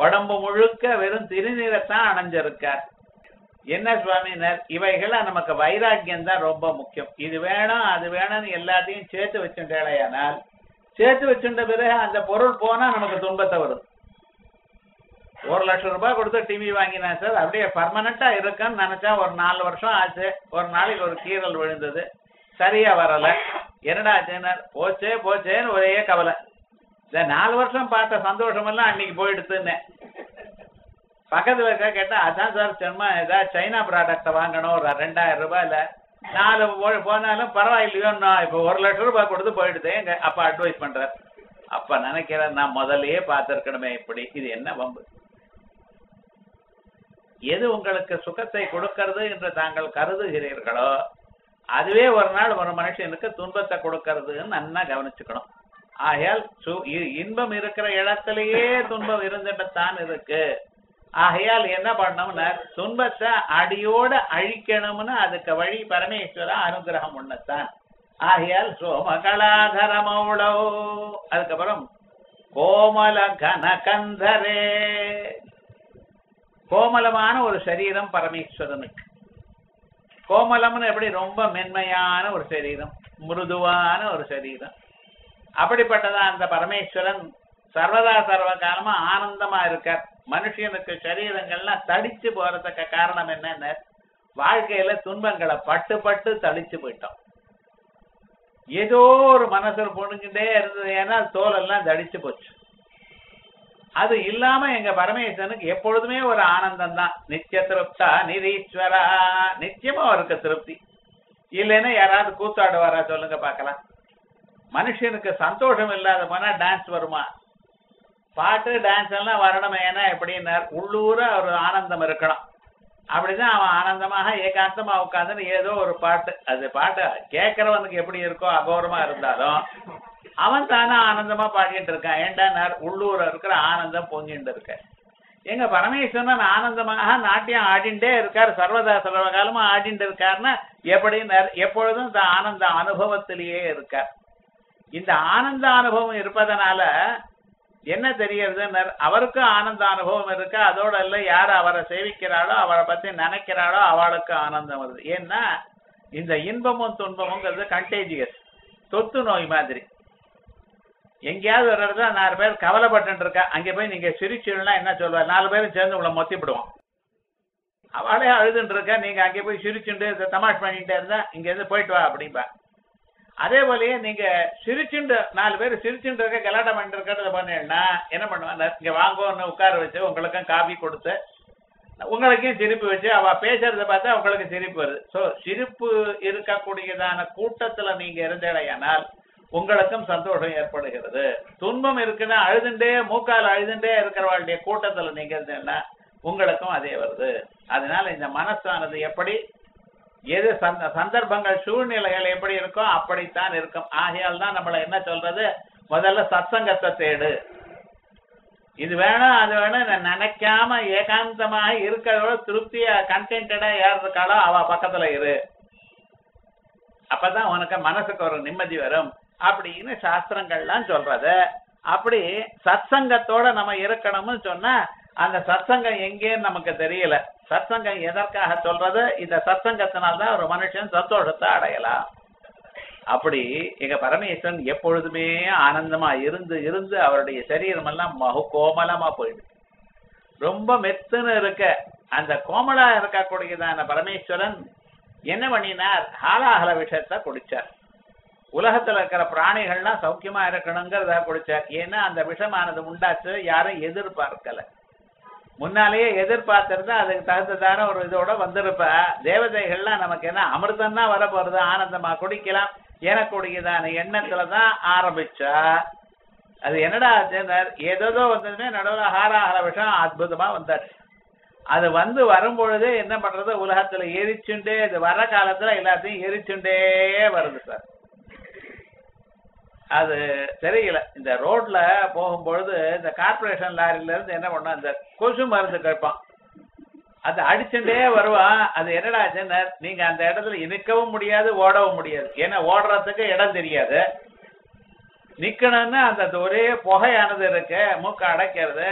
உடம்பு முழுக்க வெறும் திருநீரைத்தான் அணைஞ்சிருக்கார் என்ன சுவாமினர் இவைகள நமக்கு வைராக்கியம் தான் ரொம்ப முக்கியம் இது வேணும் அது வேணும்னு எல்லாத்தையும் சேர்த்து வச்சுட்டேனால் சேர்த்து வச்சுட்ட பிறகு அந்த பொருள் போனா நமக்கு துன்பத்தை வரும் ஒரு லட்சம் ரூபாய் கொடுத்து டிவி வாங்கினேன் சார் அப்படியே பர்மனண்டா இருக்குன்னு நினைச்சா ஒரு நாலு வருஷம் ஆச்சு ஒரு நாளைக்கு ஒரு கீறல் விழுந்தது சரியா வரல என்னடா ஆச்சுன்னா போச்சே போச்சேன்னு ஒரே கவலை இந்த நாலு வருஷம் பார்த்த சந்தோஷம் எல்லாம் அன்னைக்கு போயிடுத்துன்னு பக்கத்துல இருக்க கேட்டா அதான் சார் சும்மா ஏதாவது சைனா ப்ராடக்ட வாங்கணும் ஒரு ரெண்டாயிரம் ரூபாயில நாலு போ- போனாலும் பரவாயில்லையோ நான் இப்போ ஒரு லட்சம் ரூபாய் கொடுத்து போயிடுது எங்க அப்பா அட்வைஸ் பண்றார் அப்ப நினைக்கிறேன் நான் முதல்லயே பார்த்திருக்கணுமே இப்படி இது என்ன வம்பு எது உங்களுக்கு சுகத்தை கொடுக்கிறது என்று தாங்கள் கருதுகிறீர்களோ அதுவே ஒரு நாள் ஒரு மனுஷனுக்கு துன்பத்தை கொடுக்கறதுன்னு நன்னா கவனிச்சுக்கணும் ஆகையால் சு- இ- இன்பம் இருக்கிற இடத்திலேயே துன்பம் இருந்துட்டுத்தான் இருக்கு ஆகையால் என்ன பண்ணோம்னா துன்பத்தை அடியோட அழிக்கணும்னு அதுக்கு வழி பரமேஸ்வர அனுகிரகம் ஒண்ணுத்தான் ஆகையால் சோமகலாதரமௌளோ அதுக்கப்புறம் கோமல கனகந்தரே கோமலமான ஒரு சரீரம் பரமேஸ்வரனுக்கு கோமலம்னு எப்படி ரொம்ப மென்மையான ஒரு சரீரம் மிருதுவான ஒரு சரீரம் அப்படிப்பட்டதா அந்த பரமேஸ்வரன் சர்வதா சர்வ காலமா ஆனந்தமா இருக்கார் மனுஷனுக்கு சரீரங்கள்லாம் தடிச்சு போறதுக்கு காரணம் என்னன்னு வாழ்க்கையில துன்பங்களை பட்டு பட்டு தடிச்சு போயிட்டோம் ஏதோ ஒரு மனசுல பொண்ணுகிட்டே இருந்தது ஏன்னா தோல் எல்லாம் தடிச்சு போச்சு அது இல்லாம எங்க பரமேஸ்வரனுக்கு எப்பொழுதுமே ஒரு ஆனந்தம் தான் நித்திய திருப்தா நிதீஸ்வரா நித்தியமா அவருக்கு திருப்தி இல்லைன்னா யாராவது கூத்தாடுவாரா சொல்லுங்க பார்க்கலாம் மனுஷனுக்கு சந்தோஷம் இல்லாத போனா டான்ஸ் வருமா பாட்டு டான்ஸ் எல்லாம் வரணும் ஏன்னா எப்படின்னா உள்ளூர ஒரு ஆனந்தம் இருக்கணும் அப்படிதான் அவன் ஆனந்தமாக ஏகாந்தமா உட்காந்துன்னு ஏதோ ஒரு பாட்டு அது பாட்டு கேட்கறவனுக்கு எப்படி இருக்கோ அகோரமா இருந்தாலும் அவன் தானே ஆனந்தமா பாடிட்டு இருக்கான் ஏண்டா உள்ளூர இருக்கிற ஆனந்தம் பொங்கிட்டு இருக்க எங்க பரமேஸ்வரன் ஆனந்தமாக நாட்டியம் ஆடிண்டே இருக்கார் சர்வதா சர்வகாலமா ஆடிண்டு இருக்காருன்னா எப்படி எப்பொழுதும் இந்த ஆனந்த அனுபவத்திலேயே இருக்கார் இந்த ஆனந்த அனுபவம் இருப்பதனால என்ன தெரியறது அவருக்கும் ஆனந்த அனுபவம் இருக்கு அதோட இல்ல யார் அவரை சேவிக்கிறாளோ அவரை பத்தி நினைக்கிறாளோ அவளுக்கு ஆனந்தம் வருது ஏன்னா இந்த இன்பமும் துன்பமுங்கிறது கண்டேஜியஸ் தொத்து நோய் மாதிரி எங்கேயாவது ஒரு இடத்துல நாலு பேர் கவலைப்பட்டு இருக்கா அங்க போய் நீங்க சிரிச்சுன்னா என்ன சொல்லுவா நாலு பேரும் சேர்ந்து உங்களை மொத்திப்பிடுவோம் அவளே அழுதுட்டு இருக்கா நீங்க அங்கே போய் சிரிச்சுண்டு தமாஷ் பண்ணிட்டே இருந்தா இங்க இருந்து போயிட்டு வா அப்படிம்பா அதே போலயே நீங்க சிரிச்சுண்டு நாலு பேர் சிரிச்சுட்டு இருக்க கலாட்டம் பண்ணிட்டு இருக்கிறத பண்ணீங்கன்னா என்ன பண்ணுவாங்க இங்க வாங்கன்னு உட்கார வச்சு உங்களுக்கும் காபி கொடுத்து உங்களுக்கும் சிரிப்பு வச்சு அவ பேசுறத பார்த்தா உங்களுக்கு சிரிப்பு வருது சோ சிரிப்பு இருக்கக்கூடியதான கூட்டத்துல நீங்க இருந்தேடையானால் உங்களுக்கும் சந்தோஷம் ஏற்படுகிறது துன்பம் இருக்குன்னா அழுதுண்டே மூக்கால் அழுதுண்டே இருக்கிறவளுடைய கூட்டத்துல நீங்க இருந்தேன்னா உங்களுக்கும் அதே வருது அதனால இந்த மனசானது எப்படி எது சந்த சந்தர்ப்பங்கள் சூழ்நிலைகள் எப்படி இருக்கோ அப்படித்தான் இருக்கும் ஆகையால் தான் நம்மள என்ன சொல்றது முதல்ல சத்சங்கத்தை தேடு இது வேணும் அது வேணும் நான் நினைக்காம ஏகாந்தமாக இருக்கிறதோட திருப்தியா கண்டென்டா யார் இருக்காளோ அவ பக்கத்துல இரு அப்பதான் உனக்கு மனசுக்கு ஒரு நிம்மதி வரும் அப்படின்னு சாஸ்திரங்கள்லாம் சொல்றது அப்படி சத்சங்கத்தோட நம்ம இருக்கணும்னு சொன்னா அந்த சத்சங்கம் எங்கேன்னு நமக்கு தெரியல சத்சங்கம் எதற்காக சொல்றது இந்த சத்சங்கத்தினால்தான் ஒரு மனுஷன் சந்தோஷத்தை அடையலாம் அப்படி எங்க பரமேஸ்வரன் எப்பொழுதுமே ஆனந்தமா இருந்து இருந்து அவருடைய சரீரம் எல்லாம் மகு கோமலமா போயிடுது ரொம்ப மெத்துன்னு இருக்க அந்த கோமலா இருக்கக்கூடியதான பரமேஸ்வரன் என்ன பண்ணினார் ஹாலாஹல விஷயத்த குடிச்சார் உலகத்துல இருக்கிற பிராணிகள்லாம் சௌக்கியமா இருக்கணுங்கிறத குடிச்சார் ஏன்னா அந்த விஷமானது உண்டாச்சு யாரும் எதிர்பார்க்கல முன்னாலேயே எதிர்பார்த்திருந்தா அதுக்கு தகுந்ததான ஒரு இதோட வந்திருப்ப தேவதைகள்லாம் நமக்கு என்ன அமிர்தம் தான் வர போறது ஆனந்தமா குடிக்கலாம் எனக்கூடியதான எண்ணத்துலதான் ஆரம்பிச்சா அது என்னடா ஆச்சுன்னார் ஏதோ வந்ததுமே நடுவில் ஹாராஹர விஷயம் அற்புதமா வந்தாச்சு அது வந்து வரும்பொழுதே என்ன பண்றது உலகத்துல எரிச்சுண்டே இது வர காலத்துல எல்லாத்தையும் எரிச்சுண்டே வருது சார் அது தெரியல இந்த ரோட்ல போகும்பொழுது இந்த கார்பரேஷன் லாரில இருந்து என்ன பண்ணோம் இந்த கொசு மருந்து கேட்பான் அது அடிச்சுட்டே வருவான் அது என்னடா ஆச்சுன்னா நீங்க அந்த இடத்துல நிற்கவும் முடியாது ஓடவும் முடியாது ஏன்னா ஓடுறதுக்கு இடம் தெரியாது நிக்கணும்னா அந்த ஒரே புகையானது இருக்கு மூக்க அடைக்கிறது